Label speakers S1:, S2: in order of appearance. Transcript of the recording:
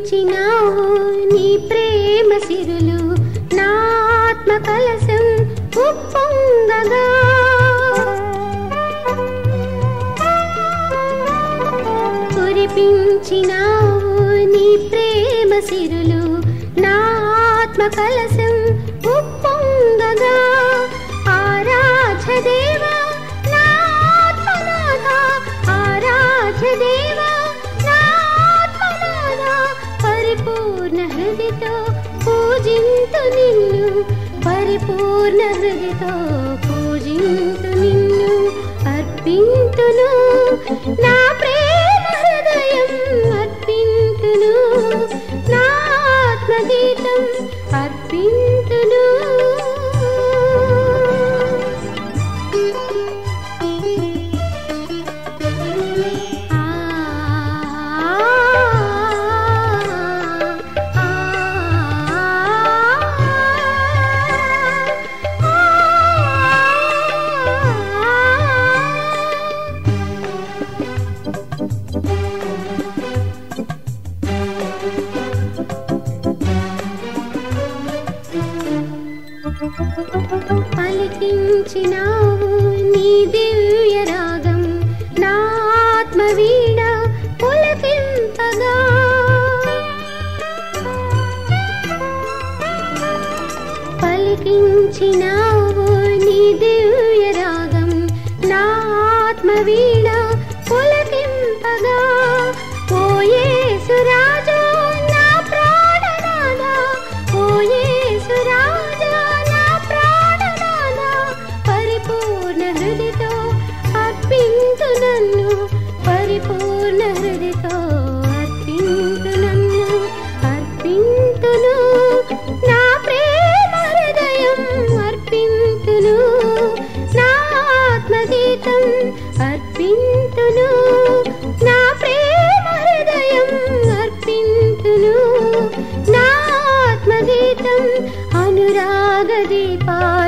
S1: కురిపించినావు నీ ప్రేమ సిరులు నా ఆత్మ కలశం ఉప్పొంగగా కురిపించినావు నీ ప్రేమ సిరులు నా ఆత్మ కలశం ఉప్పొంగగా ఆరాధ దేవా నా ఆత్మనాథ ఆరాధ దేవా నా ఆత్మనాథ పరిపూర్ణ హృదితో పూజింతు నిన్ను పరిపూర్ణ హృదితో పూజింతు నిన్ను అర్పింతును నా ప్రేమ హృదయం అర్పింతును నా ఆత్మగీతం అర్పింతును ఆ పలికించినావు నీ దివ్య రాగం నా ఆత్మ వీణ పులకింపగా పలికించినావు నీ దివ్య రాగం నా ఆత్మ వీణ పులకింపగా ఓయే సురాజా నా ప్రాణనాదా ఓయే సురాజా నా ప్రాణనాదా పరిపూర్ణ హృదితో అర్పింతు నన్ను పరిపూర్ణ హృదితో అర్పింతు నన్ను అర్పింతును నా ప్రేమ హృదయం అర్పింతును నా ఆత్మగీతం అర్పింతును నా ప్రేమ హృదయం అర్పింతును నా ఆత్మగీతం అనురాగ దీపాల